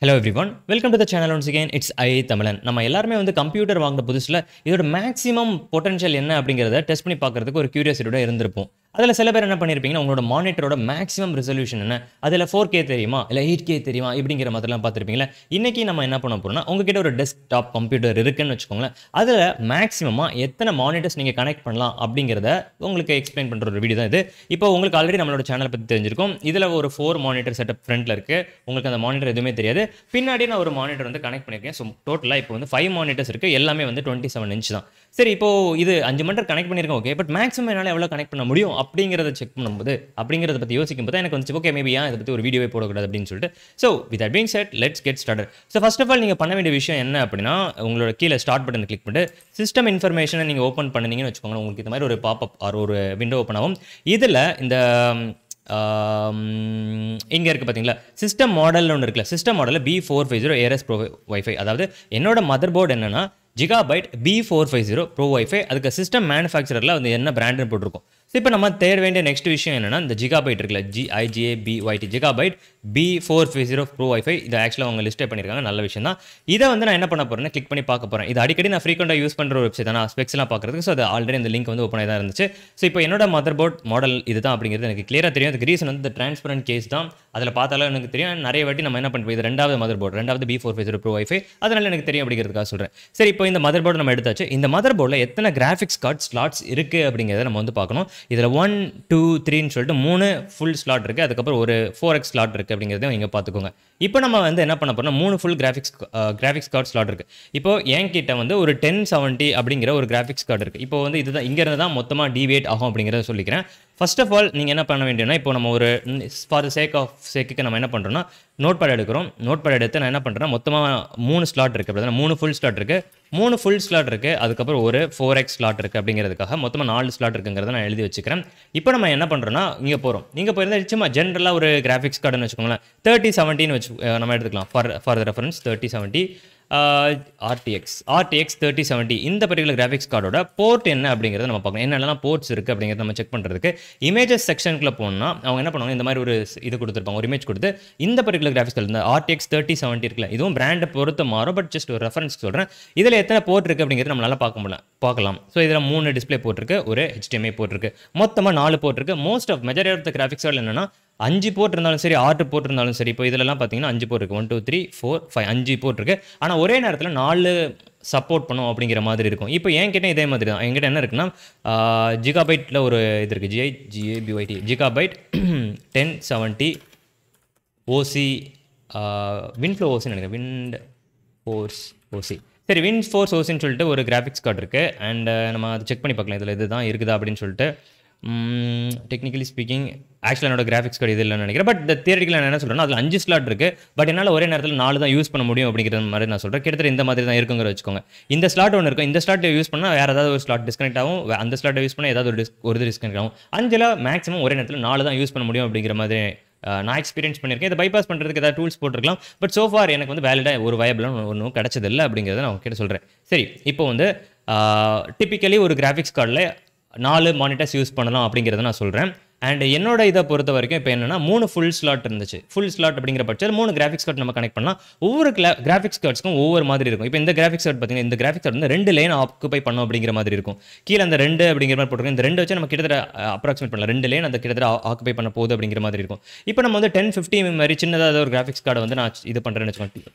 hello everyone welcome to the channel once again it's I Tamilan நம்ம எல்லாருமே வந்து computer வாங்கின புதுசில் இதோட மேக்ஸிமம் பொட்டன்ஷியல் என்ன அப்படிங்கிறத டெஸ்ட் பண்ணி பார்க்கறதுக்கு ஒரு கியூரியாசிட்டியோட இருந்திருப்போம் அதில் சில பேர் என்ன பண்ணியிருப்பீங்கன்னா உங்களோட மானிட்டரோட மேக்ஸிமம் ரெசல்யூஷன் என்ன அதில் ஃபோர் கே தெரியுமா இல்லை எயிட் கே தெரியுமா இப்படிங்கிற மாதிரிலாம் பார்த்துருப்பீங்களா இன்றைக்கி நம்ம என்ன பண்ண போகிறோம்னா உங்ககிட்ட ஒரு டெஸ்க்டாப் கம்ப்யூட்டர் இருக்குன்னு வச்சுக்கோங்களேன் அதில் மேக்ஸிமமாக எத்தனை மானிட்டர்ஸ் நீங்கள் கனெக்ட் பண்ணலாம் அப்படிங்கிறத உங்களுக்கு எக்ஸ்பிளைன் பண்ணுற ஒரு வீடியோ தான் இது இப்போ உங்களுக்கு ஆல்ரெடி நம்மளோட சேனலை பற்றி தெரிஞ்சிருக்கும் இதில் ஒரு ஃபோர் மானிட்டர் செட்டப் ஃப்ரண்ட்டில் இருக்குது உங்களுக்கு அந்த மானிட்டர் எதுவுமே தெரியாது பின்னாடி நான் ஒரு மானிட்டர் வந்து கனெக்ட் பண்ணியிருக்கேன் ஸோ டோட்டலாக இப்போ வந்து ஃபைவ் மானிட்டர்ஸ் இருக்குது எல்லாமே வந்து டுவெண்ட்டி செவன் இன்ச் தான் சரி இப்போ இது அஞ்சு மானிட்டர் கனெக்ட் பண்ணியிருக்கேன் ஓகே பட் மேக்ஸிமம் என்னால் எவ்வளோ கனெக்ட் பண்ண முடியும் அப்படிங்கிறத செக் பண்ணும்போது அப்படிங்கிறத பற்றி யோசிக்கும் போது எனக்கு வந்து ஓகே மேபி ஏன் இதை பற்றி ஒரு வீடியோவே போடக்கூடாது அப்படின்னு சொல்லிட்டு so with that being said let's get started so first of all நீங்கள் பண்ண வேண்டிய விஷயம் என்ன அப்படின்னா உங்களோட கீழே ஸ்டார்ட் பட்டன் கிளிக் பண்ணிட்டு சிஸ்டம் இன்ஃபர்மேஷனை நீங்கள் ஓப்பன் பண்ணீங்கன்னு வச்சுக்கோங்களேன் உங்களுக்கு இந்த மாதிரி ஒரு பாப்அப் ஆர் ஒரு விண்டோ ஓப்பன் ஆகும் இதில் இந்த இங்கே இருக்குது பார்த்தீங்களா சிஸ்டம் மாடல்னு ஒன்று இருக்குல்ல சிஸ்டம் மாடலில் B four five zero Aorus pro wifi அதாவது என்னோட மதர் போர்டு என்னன்னா Gigabyte B four five zero pro wifi அதுக்கு சிஸ்டம் மேனுஃபேக்சரில் வந்து என்ன பிராண்டுன்னு போட்டிருக்கும் ஸோ இப்போ நம்ம தேட வேண்டிய நெக்ஸ்ட் விஷயம் என்னன்னா இந்த ஜிகாபைட் இருக்குல்ல G IGA B YT Gigabyte B four five zero pro wifi இது ஆக்சுவலாக அவங்க லிஸ்டே பண்ணியிருக்காங்க நல்ல விஷயம் தான் இதை வந்து நான் என்ன பண்ண போகிறேன்னா கிளிக் பண்ணி பார்க்க போகிறேன் இது அடிக்கடி நான் ஃப்ரீக்வெண்ட்டாக யூஸ் பண்ணுற ஒரு வெப்சைட் தான் நான் ஸ்பெக்ஸ்லாம் பார்க்குறதுக்கு ஸோ அது ஆல்ரெடி இந்த லிங்க் வந்து ஓப்பன் தான் இருந்துச்சு ஸோ இப்போ என்னோட மதர் போர்ட் மாடல் இதுதான் அப்படிங்கிறது எனக்கு கிளியராக தெரியும் அதுக்கு ரீசன் வந்து இந்த டிரான்ஸ்பரண்ட் கேஸ் தான் அதில் பார்த்தாலும் எனக்கு தெரியும் நிறைய வாட்டி நம்ம என்ன பண்ணுவோம் இது ரெண்டாவது மதர் போர்டு ரெண்டாவது B four five zero pro wifi அதனால எனக்கு தெரியும் அப்படிங்கிறதுக்காக சொல்கிறேன் சரி இப்போ இந்த மதர் போர்டு நம்ம எடுத்தாச்சு இந்த மதர் போர்டில் எத்தனை கிராஃபிக்ஸ் கார்டு ஸ்லாட்ஸ் இருக்குது அப்படிங்கிறத நம்ம வந்து பார்க்கணும் இதில் ஒன் டூ த்ரீன்னு சொல்லிட்டு மூணு ஃபுல் ஸ்லாட் இருக்குது அதுக்கப்புறம் ஒரு ஃபோர் எக்ஸ் ஸ்லாட் இருக்குது அப்படிங்கிறத இங்கே பார்த்துக்கோங்க இப்போ நம்ம வந்து என்ன பண்ண போறோம்னா மூணு full graphics graphics card slot இருக்குது இப்போ என்கிட்ட வந்து ஒரு டென் செவன்ட்டி அப்படிங்கிற ஒரு கிராஃபிக்ஸ் கார்டு இருக்குது இப்போ வந்து இதுதான் இங்கேருந்து தான் மொத்தமாக டிவேட் ஆகும் அப்படிங்கிறத சொல்லிக்கிறேன் ஃபர்ஸ்ட் ஆஃப் ஆல் நீங்கள் என்ன பண்ண வேண்டியதுனா இப்போ நம்ம ஒரு ஃபார் த சேக் ஆஃப் சேக்குக்கு நம்ம என்ன பண்ணுறோம்னா நோட் பேட் எடுக்கிறோம் நோட் பேட் எடுத்து நான் என்ன பண்ணுறேன்னா மொத்தமாக மூணு ஸ்லாட் இருக்குது அப்படி மூணு ஃபுல் ஸ்லாட் இருக்குது மூணு ஃபுல் ஸ்லாட் இருக்குது அதுக்கப்புறம் ஒரு ஃபோர் எக்ஸ் ஸ்லாட் இருக்குது அப்படிங்கிறதுக்காக மொத்தமாக நாலு ஸ்லாட் இருக்குங்கிறத நான் எழுதி வச்சுக்கிறேன் இப்போ நம்ம என்ன பண்ணுறோன்னா இங்கே போகிறோம் நீங்கள் போயிருந்தா சும்மா ஜென்ரலாக ஒரு கிராஃபிக்ஸ் கார்டுன்னு வச்சுக்கோங்களேன் தேர்ட்டி செவன்ட்டின்னு வச்சு நம்ம எடுத்துக்கலாம் for for the reference thirty seventy RTX RTX thirty seventy இந்த பர்டிகுலர் கிராஃபிக்ஸ் கார்டோட போர்ட் என்ன அப்படிங்கிறத நம்ம பார்க்கணும் என்னென்னலாம் போர்ட்ஸ் இருக்குது அப்படிங்கிறத நம்ம செக் பண்ணுறதுக்கு இமேஜஸ் செக்ஷனுக்குள்ள போனால் அவங்க என்ன பண்ணுவாங்க இந்த மாதிரி ஒரு இது கொடுத்துருப்பாங்க ஒரு இமேஜ் கொடுத்து இந்த பர்டிகுலர் கிராஃபிக்ஸ் கார்டு இந்த ஆர்டிஎக்ஸ் தேர்ட்டி செவன்ட்டி இருக்குல்ல இதுவும் பிராண்டை பொறுத்து மாறும் பட் ஜஸ்ட் ஒரு ரெஃபரன்ஸ் சொல்கிறேன் இதில் எத்தனை போர்ட் இருக்குது அப்படிங்கிறது நம்மளால பார்க்க முடியல பார்க்கலாம் ஸோ இதில் மூணு டிஸ்பிளே போட்டிருக்கு ஒரு ஹெச்டிஎம்ஐ போட்டிருக்கு மொத்தமாக நாலு போட்டிருக்கு most of majority of the graphics card என்னன்னா அஞ்சு போர்ட் இருந்தாலும் சரி ஆறு போர்ட் இருந்தாலும் சரி இப்போ இதிலலாம் பார்த்தீங்கன்னா அஞ்சு போர்ட் இருக்குது one two three four five அஞ்சு போர்ட் இருக்குது ஆனால் ஒரே நேரத்தில் நாலு சப்போர்ட் பண்ணும் அப்படிங்கிற மாதிரி இருக்கும் இப்போ என்கிட்ட இதே மாதிரி தான் என்கிட்ட என்ன இருக்குன்னா ஜிகாபைட்டில் ஒரு இது இருக்குது GI GABYT Gigabyte ten seventy OC winflow ஓசின்னு நினைக்கிறேன் விண்ட் ஃபோர்ஸ் ஓசி சரி வின் ஃபோர்ஸ் ஓசின்னு சொல்லிட்டு ஒரு கிராஃபிக்ஸ் கார்டு இருக்குது அண்ட் நம்ம அதை செக் பண்ணி பார்க்கலாம் இதில் இதுதான் இருக்குதா அப்படின்னு சொல்லிட்டு டெக்னிக்கலி ஸ்பீக்கிங் ஆக்சுவலாக என்னோட கிராஃபிக்ஸ் கார்டு இது இல்லைன்னு நினைக்கிறேன் பட் இந்த தியரிக்கல் நான் என்ன சொல்கிறேன்னா அதில் அஞ்சு ஸ்லாட் இருக்குது பட் என்னால் ஒரே நேரத்தில் நாலு தான் யூஸ் பண்ண முடியும் அப்படிங்கிற மாதிரி நான் சொல்கிறேன் கிட்டத்தட்ட இந்த மாதிரி தான் இருக்குங்கிற வச்சுக்கோங்க இந்த ஸ்லாட் ஒன்று இருக்கும் இந்த ஸ்லாட் யூஸ் பண்ணால் வேறு ஏதாவது ஒரு ஸ்லாட் டிஸ்கனெக்ட் ஆகும் அந்த ஸ்லாட்டை யூஸ் பண்ணால் ஏதாவது ஒரு டிஸ் ஒரு டிஸ்கனெக்ட் ஆகும் அஞ்சில் மேக்ஸிமம் ஒரே நேரத்தில் நாலு தான் யூஸ் பண்ண முடியும் அப்படிங்கிற மாதிரி நான் எக்ஸ்பீரியன்ஸ் பண்ணியிருக்கேன் இதை பைபாஸ் பண்ணுறதுக்கு ஏதாவது டூல்ஸ் போட்டிருக்கலாம் பட் சோஃபார் எனக்கு வந்து வேலிடாக ஒரு வயபிளாக ஒன்றும் கிடச்சதில்லை அப்படிங்கிறத நான் கிட்ட சொல்கிறேன் சரி இப்போ வந்து டிப்பிக்கலி ஒரு கிராஃபிக்ஸ் கார்டில் நாலு மானிட்டர்ஸ் யூஸ் பண்ணலாம் அப்படிங்கிறத நான் சொல்கிறேன் அண்ட் என்னோட இதை பொறுத்த வரைக்கும் இப்போ என்னன்னா மூணு ஃபுல் ஸ்லாட் இருந்துச்சு ஃபுல் ஸ்லாட் அப்படிங்கிற பட்சத்தில் மூணு கிராஃபிக்ஸ் கார்டு நம்ம கனெக்ட் பண்ணால் ஒவ்வொரு கிராஃபிக்ஸ் கார்ட்ஸ்க்கும் ஒவ்வொரு மாதிரி இருக்கும் இப்போ இந்த கிராஃபிக்ஸ் கார்டு பார்த்தீங்கன்னா இந்த கிராஃபிக்ஸ் கார்டு வந்து ரெண்டு லேன் ஆக்குபை பண்ணும் அப்படிங்கிற மாதிரி இருக்கும் கீழே அந்த ரெண்டு அப்படிங்கிற மாதிரி போட்டிருக்கோம் இந்த ரெண்டு வச்சு நம்ம கிட்டத்தட்ட அப்ராக்சிமேட் பண்ணலாம் ரெண்டு லேன் அந்த கிட்டத்தட்ட ஆக்குபை பண்ண போகுது அப்படிங்கிற மாதிரி இருக்கும் இப்போ நம்ம வந்து டென் ஃபிஃப்டி மாதிரி சின்னதாக ஒரு கிராஃபிக்ஸ் கார்டை வந்து நான் இது பண்ணுறேன்னு வச்சுக்கோங்க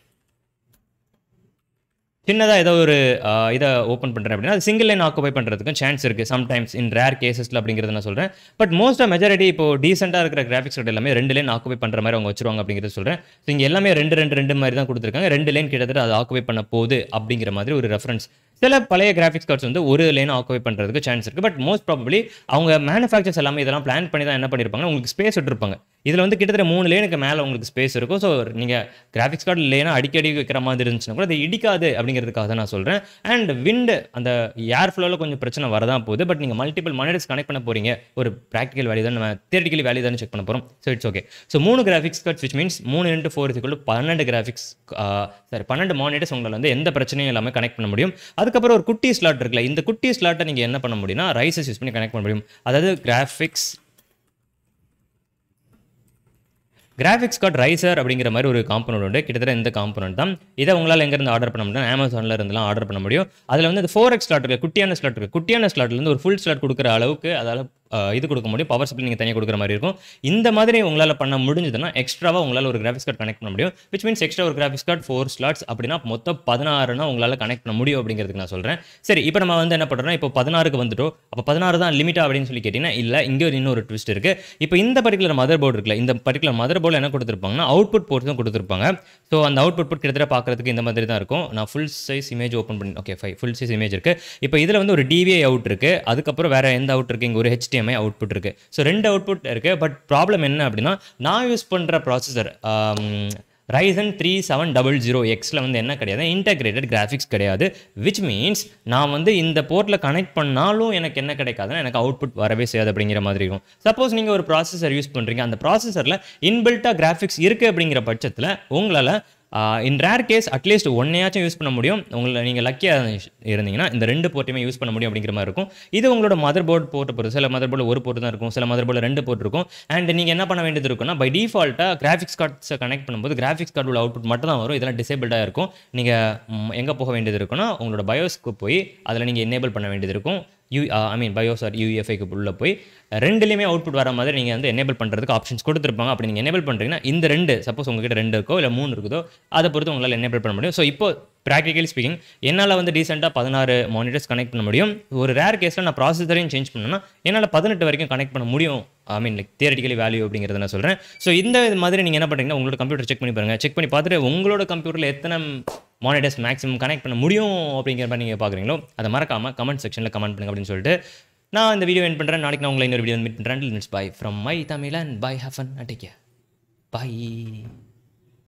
சின்னதாக ஏதோ ஒரு இதை ஓப்பன் பண்ணுறேன் அப்படின்னா அது சிங்கிள் லைன் ஆக்குபை பண்ணுறதுக்கும் சான்ஸ் இருக்குது சம்டைம்ஸ் இன் ரேர் கேசஸில் அப்படிங்கிறத நான் சொல்கிறேன் பட் மோஸ்ட் ஆஃப் மெஜாரிட்டி இப்போ டீசெண்டாக இருக்கிற கிராஃபிக்ஸ் எல்லாமே ரெண்டு லைன் ஆக்குபை பண்ணுற மாதிரி அவங்க வச்சிருவாங்க அப்படிங்கிறத சொல்கிறேன் ஸோ இங்கே எல்லாமே ரெண்டு ரெண்டு ரெண்டு மாதிரி தான் கொடுத்துருக்காங்க ரெண்டு லைன் கிட்டத்தட்ட அது ஆக்குபை பண்ண போகுது அப்படிங்கிற மாதிரி ஒரு ரெஃபரன்ஸ் சில பழைய கிராஃபிக்ஸ் கார்ட்ஸ் வந்து ஒரு லைன் ஆக்குபை பண்ணுறதுக்கு சான்ஸ் இருக்குது பட் மோஸ்ட் ப்ராபப்ளி அவங்க மேனுஃபேக்சர்ஸ் எல்லாமே இதெல்லாம் பிளான் பண்ணி தான் என்ன பண்ணியிருப்பாங்க உங்களுக்கு ஸ்பேஸ் விட்டுருப்பாங்க இதில் வந்து கிட்டத்தட்ட மூணு லேனுக்கு மேலே உங்களுக்கு ஸ்பேஸ் இருக்கும் ஸோ நீங்கள் கிராஃபிக்ஸ் கார்டு லேனாக அடிக்கடி வைக்கிற மாதிரி இருந்துச்சுன்னா கூட அது இடிக்காது அப்படிங்கிறதுக்காக தான் நான் சொல்கிறேன் அண்ட் விண்டு அந்த ஏர் ஃப்ளோவில் கொஞ்சம் பிரச்சனை வரதான் போகுது பட் நீங்கள் மல்டிபிள் மானிட்டர்ஸ் கனெக்ட் பண்ண போகிறீங்க ஒரு ப்ராக்டிக்கல் வேல்யூ தான் நம்ம தியரிட்டிக்கலி வேல்யூ தானே செக் பண்ண போகிறோம் ஸோ இட்ஸ் ஓகே ஸோ மூணு கிராஃபிக்ஸ் கார்ட்ஸ் விச் மீன்ஸ் மூணு இன்ட்டு ஃபோர் இதுக்குள்ள பன்னெண்டு கிராஃபிக்ஸ் சாரி பன்னெண்டு மானிட்டர்ஸ் உங்களால் வந்து எந்த பிரச்சனையும் இல்லாமல் கனெக்ட் பண்ண முடியும் அதுக்கப்புறம் ஒரு குட்டி ஸ்லாட் இருக்குல்ல இந்த குட்டி ஸ்லாட்டை நீங்கள் என்ன பண்ண முடியும்னா ரைசஸ் யூஸ் பண்ணி கனெக்ட் பண்ண முடியும் அதாவது கிராஃபிக்ஸ் கிராஃபிக்ஸ் கார்டு ரைசர் அப்படிங்கிற மாதிரி ஒரு காம்பனண்ட் உண்டு கிட்டத்தட்ட இந்த காம்பனண்ட் தான் இதை உங்களால் எங்கேருந்து ஆர்டர் பண்ண முடியும் அமேசானில் இருந்தெல்லாம் ஆர்டர் பண்ண முடியும் அதில் வந்து அந்த ஃபோர் எக்ஸ் ஸ்லாட் இருக்குது குட்டியான ஸ்லாட் இருக்குது குட்டியான ஸ்லாட்லேருந்து ஒரு ஃபுல் ஸ்லாட் கொடுக்குற அளவுக்கு அதால் அஹ், இது கொடுக்க முடியும் பவர் சப்ளை நீங்கள் தனியாக கொடுக்குற மாதிரி இருக்கும் இந்த மாதிரி உங்களால் பண்ண முடிஞ்சதுன்னா எக்ஸ்ட்ராவாக உங்களால் ஒரு கிராஃபிக்ஸ் கார்டு கனெக்ட் பண்ண முடியும் விச் மீன்ஸ் எக்ஸ்ட்ரா ஒரு கிராஃபிக்ஸ் கார்டு ஃபோர் ஸ்லாட்ஸ் அப்படின்னா மொத்தம் பதினாறுனா உங்களால் கனெக்ட் பண்ண முடியும் அப்படிங்கிறதுக்கு நான் சொல்கிறேன் சரி இப்போ நம்ம வந்து என்ன பண்ணுறோம்னா இப்போ பதினாறுக்கு வந்துட்டோம் அப்போ பதினாறு தான் லிமிட்டா அப்படின்னு சொல்லி கேட்டிங்கன்னா இல்லை இங்கே ஒரு இன்னொரு ட்விஸ்ட் இருக்குது இப்போ இந்த பர்டிகுலர் மதர் போர்டு இருக்குல்ல இந்த பர்டிகுலர் மதர் போர்டில் என்ன கொடுத்துருப்பாங்கன்னா அவுட்புட் போர்ட் தான் கொடுத்துருப்பாங்க ஸோ அந்த அவுட்புட் போர்ட் கிட்டத்தட்ட பார்க்குறதுக்கு இந்த மாதிரி தான் இருக்கும் நான் ஃபுல் சைஸ் இமேஜ் ஓப்பன் பண்ணி okay five full size image இருக்குது இப்போ இதில் வந்து ஒரு டிவிஐ அவுட் இருக்குது அதுக்கப்புறம் வேறு எந்த அவுட் இருக்குது இங்கே ஒரு HDMI அவுட்புட் இருக்குது ஸோ ரெண்டு அவுட்புட் இருக்குது பட் ப்ராப்ளம் என்ன அப்படின்னா நான் யூஸ் பண்ணுற processor Ryzen three seven double zero எக்ஸில் வந்து என்ன கிடையாது இன்டகிரேட்டட் கிராஃபிக்ஸ் கிடையாது விச் மீன்ஸ் நான் வந்து இந்த போர்ட்டில் கனெக்ட் பண்ணாலும் எனக்கு என்ன கிடைக்காதுன்னா எனக்கு அவுட்புட் வரவே செய்யாது அப்படிங்கிற மாதிரி இருக்கும் சப்போஸ் நீங்கள் ஒரு ப்ராசஸர் யூஸ் பண்ணுறீங்க அந்த ப்ராசஸரில் இன்பில்ட்டாக கிராஃபிக்ஸ் இருக்குது அப்படிங்கிற பட்சத்தில் உங்களால் இன் ரேர் கேஸ் அட்லீஸ்ட் ஒன்னையாச்சும் யூஸ் பண்ண முடியும் உங்களை நீங்கள் லக்கியாக இருந்தீங்கன்னா இந்த ரெண்டு போர்ட்டையுமே யூஸ் பண்ண முடியும் அப்படிங்கிற மாதிரி இருக்கும் இது உங்களோட மதர் போர்டு போர்ட்டை பொறுத்து சில மதர் போர்டில் ஒரு போர்ட் தான் இருக்கும் சில மதர் போர்டில் ரெண்டு போர்ட் இருக்கும் அண்ட் நீங்கள் என்ன பண்ண வேண்டியது இருக்குன்னா பை டிஃபால்ட்டாக கிராஃபிக்ஸ் கார்ட்ஸை கனெக்ட் பண்ணும்போது கிராஃபிக்ஸ் கார்டு உள்ள அவுட்புட் மட்டும் தான் வரும் இதெல்லாம் டிசேபிள்டாக இருக்கும் நீங்கள் எங்கே போக வேண்டியது இருக்குன்னா உங்களோட பயோஸ்க்கு போய் அதில் நீங்கள் எனேபிள் பண்ண வேண்டியது இருக்கும் you I mean BIOS or யூஎஃப்ஐக்கு உள்ள போய் ரெண்டுலேயுமே அவுட்புட் வர மாதிரி நீங்கள் வந்து எனேபிள் பண்ணுறதுக்கு ஆப்ஷன்ஸ் கொடுத்துருப்பாங்க அப்படி நீங்கள் எனேபிள் பண்ணுறீங்கன்னா இந்த ரெண்டு சப்போஸ் உங்ககிட்ட ரெண்டு இருக்கோ இல்லை மூணு இருக்குதோ அதை பொறுத்து உங்களால் எனேபிள் பண்ண முடியும் ஸோ இப்போ ப்ராக்டிகலி ஸ்பீக்கிங் என்னால் வந்து டீசெண்டாக பதினாறு மானிட்டர்ஸ் கனெக்ட் பண்ண முடியும் ஒரு ரேர் கேஸில் நான் ப்ராசஸரையும் சேஞ்ச் பண்ணேன்னா என்னால் பதினெட்டு வரைக்கும் கனெக்ட் பண்ண முடியும் I mean like theoretically value அப்படிங்கிறத நான் சொல்கிறேன் ஸோ இந்த மாதிரி நீங்கள் என்ன பண்ணுறீங்கன்னா உங்களோட கம்ப்யூட்டர் செக் பண்ணி பாருங்கள் செக் பண்ணி பார்த்துட்டு உங்களோட கம்ப்யூட்டரில் எத்தனை மானிட்டர்ஸ் மேக்ஸிமம் கனெக்ட் பண்ண முடியும் அப்படிங்கிற மாதிரி நீங்கள் பார்க்குறீங்களோ அதை மறக்காமல் கமெண்ட் செக்ஷனில் கமெண்ட் பண்ணுங்க அப்படின்னு சொல்லிட்டு நான் இந்த வீடியோ என் பண்ணுறேன் நாளைக்கு நான் உங்களை இன்னொரு வீடியோ மீட் பண்ணுறேன் bye from my Tamil and bye ஹஃபன் டேக் கேர் பை